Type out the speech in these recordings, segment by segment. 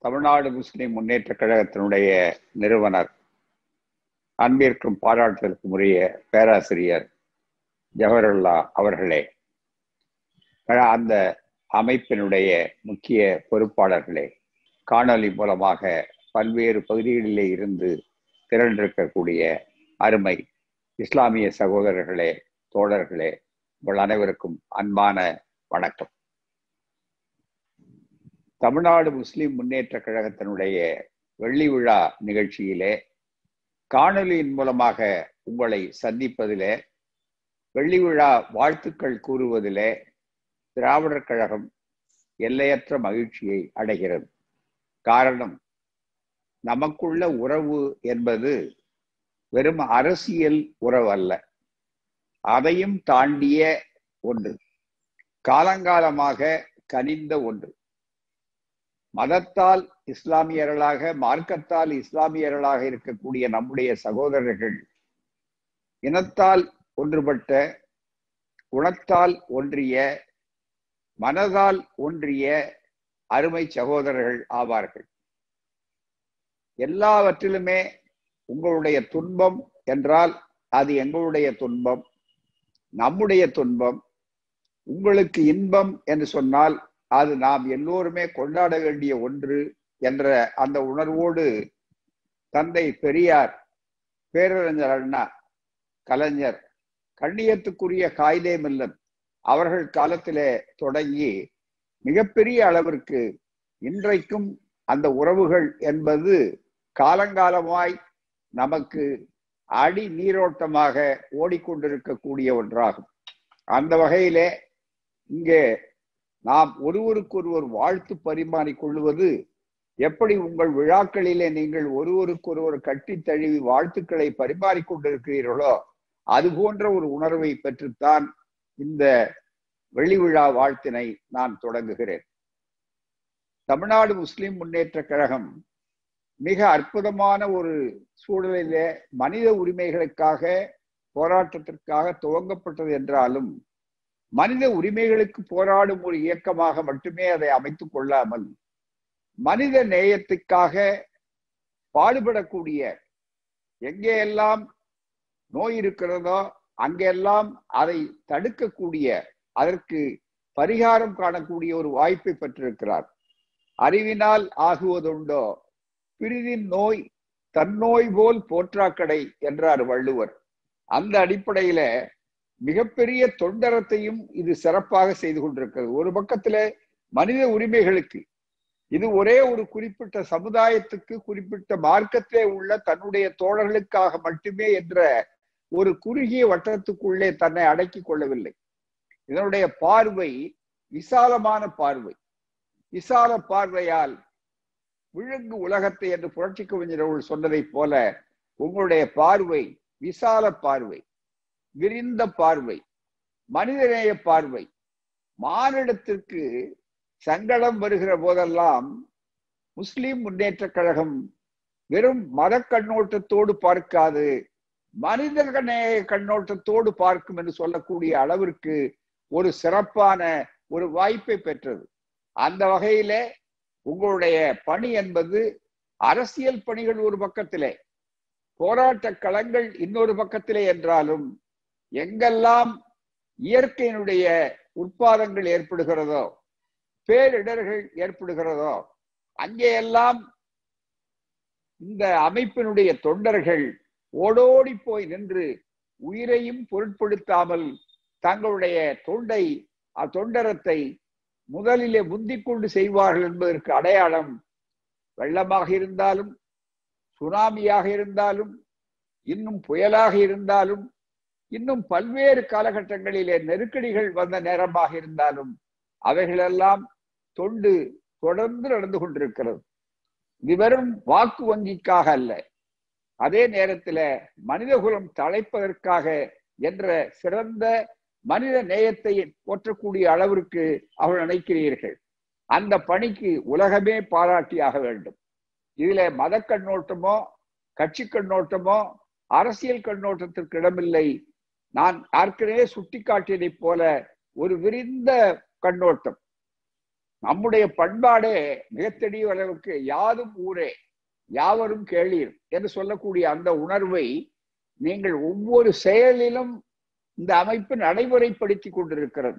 தமிழ்நாடு முஸ்லிம் முன்னேற்ற கழகத்தினுடைய நிறுவனர் அன்பிற்கும் பாராட்டுதலுக்கும் உரிய பேராசிரியர் ஜவஹர்லா அவர்களே அந்த அமைப்பினுடைய முக்கிய பொறுப்பாளர்களே காணொலி மூலமாக பல்வேறு பகுதிகளிலே இருந்து திரண்டிருக்கக்கூடிய அருமை இஸ்லாமிய சகோதரர்களே தோழர்களே உங்கள் அனைவருக்கும் அன்பான வணக்கம் தமிழ்நாடு முஸ்லிம் முன்னேற்ற கழகத்தினுடைய வெள்ளி விழா நிகழ்ச்சியிலே காணொலியின் மூலமாக உங்களை சந்திப்பதிலே வெள்ளி விழா வாழ்த்துக்கள் கூறுவதிலே திராவிடர் கழகம் எல்லையற்ற மகிழ்ச்சியை அடைகிறது காரணம் நமக்குள்ள உறவு என்பது வெறும் அரசியல் உறவு அல்ல அதையும் தாண்டிய ஒன்று காலங்காலமாக கனிந்த ஒன்று மதத்தால் இஸ்லாமியர்களாக மார்க்கத்தால் இஸ்லாமியர்களாக இருக்கக்கூடிய நம்முடைய சகோதரர்கள் இனத்தால் ஒன்றுபட்ட குணத்தால் ஒன்றிய மனதால் ஒன்றிய அருமை சகோதரர்கள் ஆவார்கள் எல்லாவற்றிலுமே உங்களுடைய துன்பம் என்றால் அது எங்களுடைய துன்பம் நம்முடைய துன்பம் உங்களுக்கு இன்பம் என்று சொன்னால் அது நாம் எல்லோருமே கொண்டாட வேண்டிய ஒன்று என்ற அந்த உணர்வோடு தந்தை பெரியார் பேரறிஞர் அண்ணா கலைஞர் கண்ணியத்துக்குரிய காயிதே மில்லன் அவர்கள் காலத்திலே தொடங்கி மிகப்பெரிய அளவிற்கு இன்றைக்கும் அந்த உறவுகள் என்பது காலங்காலமாய் நமக்கு அடி நீரோட்டமாக ஓடிக்கொண்டிருக்கக்கூடிய ஒன்றாகும் அந்த வகையிலே இங்கே நாம் ஒருவருக்கொருவர் வாழ்த்து பரிமாறிக் கொள்வது எப்படி உங்கள் விழாக்களிலே நீங்கள் ஒருவருக்கொருவர் கட்டி தழுவி வாழ்த்துக்களை பரிமாறிக் கொண்டிருக்கிறீர்களோ அது போன்ற ஒரு உணர்வை பெற்றுத்தான் இந்த வெள்ளி விழா வாழ்த்தினை நான் தொடங்குகிறேன் தமிழ்நாடு முஸ்லிம் முன்னேற்ற கழகம் மிக அற்புதமான ஒரு சூழலிலே மனித உரிமைகளுக்காக போராட்டத்திற்காக துவங்கப்பட்டது என்றாலும் மனித உரிமைகளுக்கு போராடும் ஒரு இயக்கமாக மட்டுமே அதை அமைத்துக் கொள்ளாமல் மனித நேயத்துக்காக பாடுபடக்கூடிய எங்கேயெல்லாம் நோய் இருக்கிறதோ அங்கெல்லாம் அதை தடுக்கக்கூடிய அதற்கு பரிகாரம் காணக்கூடிய ஒரு வாய்ப்பை பெற்றிருக்கிறார் அறிவினால் ஆகுவதுண்டோ பிரிதின் நோய் தன்னோய் போல் போற்றாக்கடை என்றார் வள்ளுவர் அந்த அடிப்படையில மிகப்பெரிய தொண்டரத்தையும் இது சிறப்பாக செய்து கொண்டிருக்கிறது ஒரு பக்கத்துல மனித உரிமைகளுக்கு இது ஒரே ஒரு குறிப்பிட்ட சமுதாயத்துக்கு குறிப்பிட்ட மார்க்கத்திலே உள்ள தன்னுடைய தோழர்களுக்காக மட்டுமே என்ற ஒரு குறுகிய வட்டத்துக்குள்ளே தன்னை அடக்கிக் கொள்ளவில்லை இதனுடைய பார்வை விசாலமான பார்வை விசால பார்வையால் விழுங்கு உலகத்தை என்று புரட்சி கவிஞர்கள் சொன்னதைப் போல உங்களுடைய பார்வை விசால பார்வை விரிந்த பார்வை மனிதநேய பார்வை மானிடத்திற்கு சங்கடம் வருகிற போதெல்லாம் முஸ்லிம் முன்னேற்ற கழகம் வெறும் மத கண்ணோட்டத்தோடு பார்க்காது மனிதநேய கண்ணோட்டத்தோடு பார்க்கும் என்று சொல்லக்கூடிய அளவிற்கு ஒரு சிறப்பான ஒரு வாய்ப்பை பெற்றது அந்த வகையிலே உங்களுடைய பணி என்பது அரசியல் பணிகள் ஒரு பக்கத்திலே போராட்ட களங்கள் இன்னொரு பக்கத்திலே என்றாலும் எங்கெல்லாம் இயற்கையினுடைய உற்பாதங்கள் ஏற்படுகிறதோ பேரிடர்கள் ஏற்படுகிறதோ அங்கேயெல்லாம் இந்த அமைப்பினுடைய தொண்டர்கள் ஓடோடி போய் நின்று உயிரையும் பொருட்படுத்தாமல் தங்களுடைய தொண்டை தொண்டரத்தை முதலிலே முந்திக் கொண்டு செய்வார்கள் என்பதற்கு அடையாளம் வெள்ளமாக இருந்தாலும் சுனாமியாக இருந்தாலும் இன்னும் புயலாக இருந்தாலும் இன்னும் பல்வேறு காலகட்டங்களிலே நெருக்கடிகள் வந்த நேரமாக இருந்தாலும் அவைகளெல்லாம் தொண்டு தொடர்ந்து நடந்து கொண்டிருக்கிறது இது வெறும் வாக்கு வங்கிக்காக அல்ல அதே நேரத்தில் மனிதகுலம் தழைப்பதற்காக என்ற சிறந்த மனித நேயத்தை போற்றக்கூடிய அளவிற்கு அவர்கள் நினைக்கிறீர்கள் அந்த பணிக்கு உலகமே பாராட்டியாக வேண்டும் இதுல மத கண்ணோட்டமோ கட்சி கண்ணோட்டமோ அரசியல் கண்ணோட்டத்திற்கு இடமில்லை நான் ஏற்கனவே சுட்டிக்காட்டியதைப் போல ஒரு விரிந்த கண்ணோட்டம் நம்முடைய பண்பாடே மிகத்தெளிய அளவுக்கு யாதும் ஊரே யாவரும் கேளீர் என்று சொல்லக்கூடிய அந்த உணர்வை நீங்கள் ஒவ்வொரு செயலிலும் இந்த அமைப்பு நடைமுறைப்படுத்தி கொண்டிருக்கிறது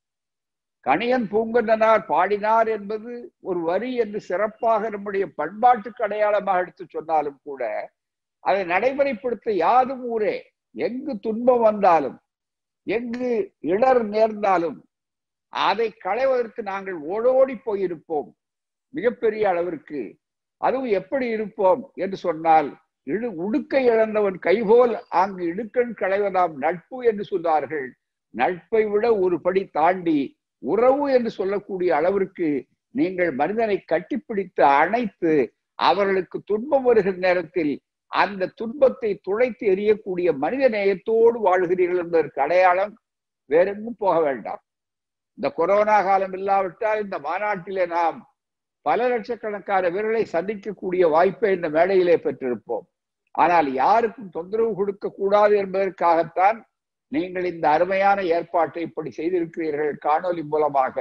கணியன் பூங்கண்ணனார் பாடினார் என்பது ஒரு வரி என்று சிறப்பாக நம்முடைய பண்பாட்டுக்கு அடையாளமாக எடுத்து சொன்னாலும் கூட அதை நடைமுறைப்படுத்த யாதும் ஊரே எங்கு துன்பம் வந்தாலும் எங்கு இடர் நேர்ந்தாலும் அதை களைவதற்கு நாங்கள் ஓடோடி போயிருப்போம் மிகப்பெரிய அளவிற்கு அதுவும் எப்படி இருப்போம் என்று சொன்னால் இழு உடுக்கை இழந்தவன் கைபோல் அங்கு இடுக்கண் களைவதாம் நட்பு என்று சொன்னார்கள் நட்பை விட ஒரு படி தாண்டி உறவு என்று சொல்லக்கூடிய அளவிற்கு நீங்கள் மனிதனை கட்டிப்பிடித்து அணைத்து அவர்களுக்கு துன்பம் வருகிற நேரத்தில் அந்த துன்பத்தை துளைத்து எறியக்கூடிய மனித நேயத்தோடு வாழ்கிறீர்கள் என்பதற்கு அடையாளம் வேறெங்கும் போக வேண்டாம் இந்த கொரோனா காலம் இல்லாவிட்டால் இந்த மாநாட்டிலே நாம் பல லட்சக்கணக்கான வீரர்களை சந்திக்கக்கூடிய வாய்ப்பை இந்த மேடையிலே பெற்றிருப்போம் ஆனால் யாருக்கும் தொந்தரவு கொடுக்க கூடாது என்பதற்காகத்தான் நீங்கள் இந்த அருமையான ஏற்பாட்டை இப்படி செய்திருக்கிறீர்கள் காணொலி மூலமாக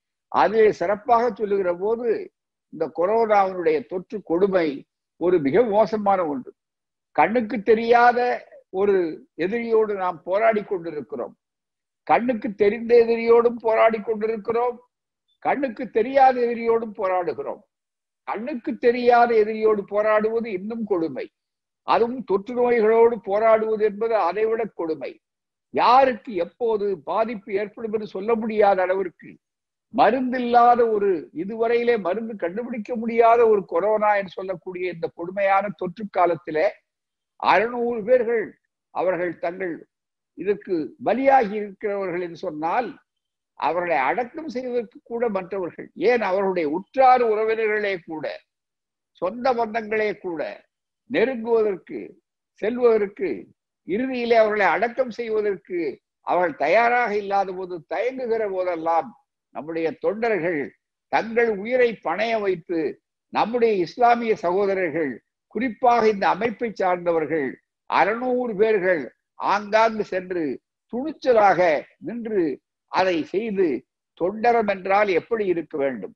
அது சிறப்பாக சொல்லுகிற போது இந்த கொரோனாவினுடைய தொற்று கொடுமை ஒரு மிக மோசமான ஒன்று கண்ணுக்கு தெரியாத ஒரு எதிரியோடு நாம் போராடி கொண்டிருக்கிறோம் கண்ணுக்கு தெரிந்த எதிரியோடும் போராடி கொண்டிருக்கிறோம் கண்ணுக்கு தெரியாத எதிரியோடும் போராடுகிறோம் கண்ணுக்கு தெரியாத எதிரியோடு போராடுவது இன்னும் கொடுமை அதுவும் தொற்று நோய்களோடு போராடுவது என்பது அதைவிட கொடுமை யாருக்கு எப்போது பாதிப்பு ஏற்படும் என்று சொல்ல முடியாத அளவிற்கு மருந்தில்லாத ஒரு இதுவரையிலே மருந்து கண்டுபிடிக்க முடியாத ஒரு கொரோனா என்று சொல்லக்கூடிய இந்த கொடுமையான தொற்று காலத்திலே அறுநூறு பேர்கள் அவர்கள் தங்கள் இதற்கு பலியாகி இருக்கிறவர்கள் என்று சொன்னால் அவர்களை அடக்கம் செய்வதற்கு கூட மற்றவர்கள் ஏன் அவர்களுடைய உற்றார் உறவினர்களே கூட சொந்த பந்தங்களே கூட நெருங்குவதற்கு செல்வதற்கு இறுதியிலே அவர்களை அடக்கம் செய்வதற்கு அவர்கள் தயாராக இல்லாத போது தயங்குகிற போதெல்லாம் நம்முடைய தொண்டர்கள் தங்கள் உயிரை பணைய வைத்து நம்முடைய இஸ்லாமிய சகோதரர்கள் குறிப்பாக இந்த அமைப்பை சார்ந்தவர்கள் அறுநூறு பேர்கள் ஆங்காங்கு சென்று துணிச்சலாக நின்று அதை செய்து தொண்டரம் என்றால் எப்படி இருக்க வேண்டும்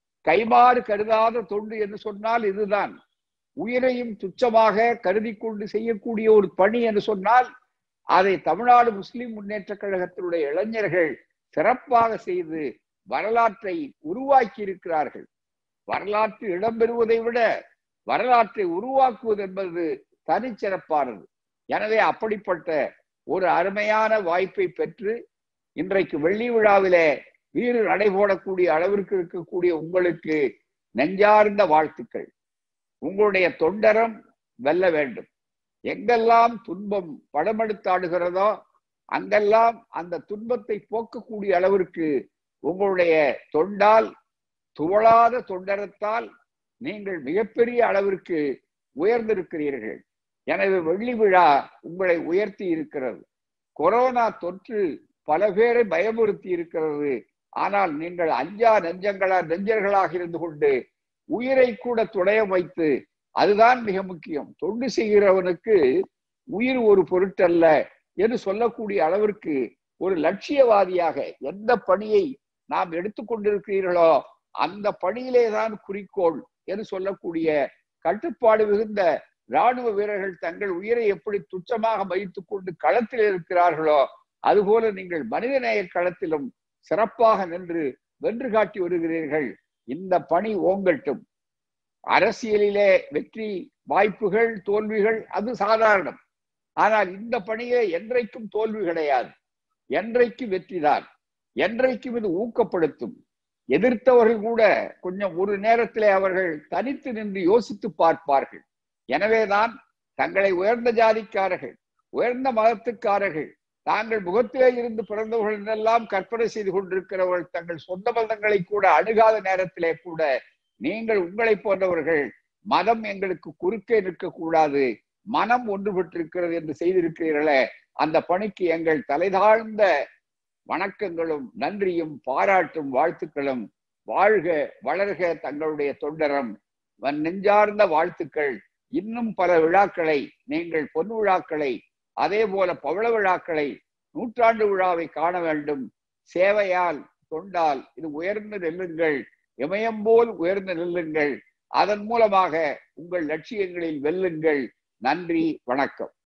கைமாறு கருதாத தொண்டு என்று சொன்னால் இதுதான் உயிரையும் துச்சமாக கருதி கொண்டு செய்யக்கூடிய ஒரு பணி என்று சொன்னால் அதை தமிழ்நாடு முஸ்லிம் முன்னேற்ற கழகத்தினுடைய இளைஞர்கள் சிறப்பாக செய்து வரலாற்றை உருவாக்கி இருக்கிறார்கள் வரலாற்று இடம்பெறுவதை விட வரலாற்றை உருவாக்குவது என்பது தனிச்சிறப்பானது எனவே அப்படிப்பட்ட ஒரு அருமையான வாய்ப்பை பெற்று இன்றைக்கு வெள்ளி விழாவிலே வீறு நடைபோடக்கூடிய அளவிற்கு இருக்கக்கூடிய உங்களுக்கு நெஞ்சார்ந்த வாழ்த்துக்கள் உங்களுடைய தொண்டரம் வெல்ல வேண்டும் எங்கெல்லாம் துன்பம் படமெடுத்தாடுகிறதோ அங்கெல்லாம் அந்த துன்பத்தை போக்கக்கூடிய அளவிற்கு உங்களுடைய தொண்டால் துவளாத தொண்டரத்தால் நீங்கள் மிகப்பெரிய அளவிற்கு உயர்ந்திருக்கிறீர்கள் எனவே வெள்ளி விழா உங்களை உயர்த்தி இருக்கிறது கொரோனா தொற்று பல பேரை பயமுறுத்தி இருக்கிறது ஆனால் நீங்கள் அஞ்சா நெஞ்சங்களா நெஞ்சர்களாக இருந்து கொண்டு உயிரை கூட துடைய வைத்து அதுதான் மிக முக்கியம் தொண்டு செய்கிறவனுக்கு உயிர் ஒரு பொருட்டல்ல என்று சொல்லக்கூடிய அளவிற்கு ஒரு லட்சியவாதியாக எந்த பணியை நாம் எடுத்துக்கொண்டிருக்கிறீர்களோ அந்த பணியிலே தான் குறிக்கோள் என்று சொல்லக்கூடிய கட்டுப்பாடு மிகுந்த ராணுவ வீரர்கள் தங்கள் உயிரை எப்படி துச்சமாக வைத்துக் கொண்டு களத்தில் இருக்கிறார்களோ அதுபோல நீங்கள் மனிதநேய களத்திலும் சிறப்பாக நின்று வென்று காட்டி வருகிறீர்கள் இந்த பணி ஓங்கட்டும் அரசியலிலே வெற்றி வாய்ப்புகள் தோல்விகள் அது சாதாரணம் ஆனால் இந்த பணியே என்றைக்கும் தோல்வி கிடையாது என்றைக்கு வெற்றிதான் என்றைக்கும் இது ஊக்கப்படுத்தும் எதிர்த்தவர்கள் கூட கொஞ்சம் ஒரு நேரத்திலே அவர்கள் தனித்து நின்று யோசித்து பார்ப்பார்கள் எனவேதான் தங்களை உயர்ந்த ஜாதிக்காரர்கள் உயர்ந்த மதத்துக்காரர்கள் தாங்கள் முகத்திலே இருந்து பிறந்தவர்கள் என்றெல்லாம் கற்பனை செய்து கொண்டிருக்கிறவர்கள் தங்கள் சொந்த மதங்களை கூட அணுகாத நேரத்திலே கூட நீங்கள் உங்களை போன்றவர்கள் மதம் எங்களுக்கு குறுக்கே நிற்கக்கூடாது மனம் ஒன்றுபட்டிருக்கிறது என்று செய்திருக்கிறீர்களே அந்த பணிக்கு எங்கள் தலைதாழ்ந்த வணக்கங்களும் நன்றியும் பாராட்டும் வாழ்த்துக்களும் வாழ்க வளர்க தங்களுடைய தொண்டரம் நெஞ்சார்ந்த வாழ்த்துக்கள் இன்னும் பல விழாக்களை நீங்கள் பொன் விழாக்களை அதே போல பவள விழாக்களை நூற்றாண்டு விழாவை காண வேண்டும் சேவையால் தொண்டால் இது உயர்ந்து நெல்லுங்கள் இமயம் போல் உயர்ந்து நெல்லுங்கள் அதன் மூலமாக உங்கள் லட்சியங்களில் வெல்லுங்கள் நன்றி வணக்கம்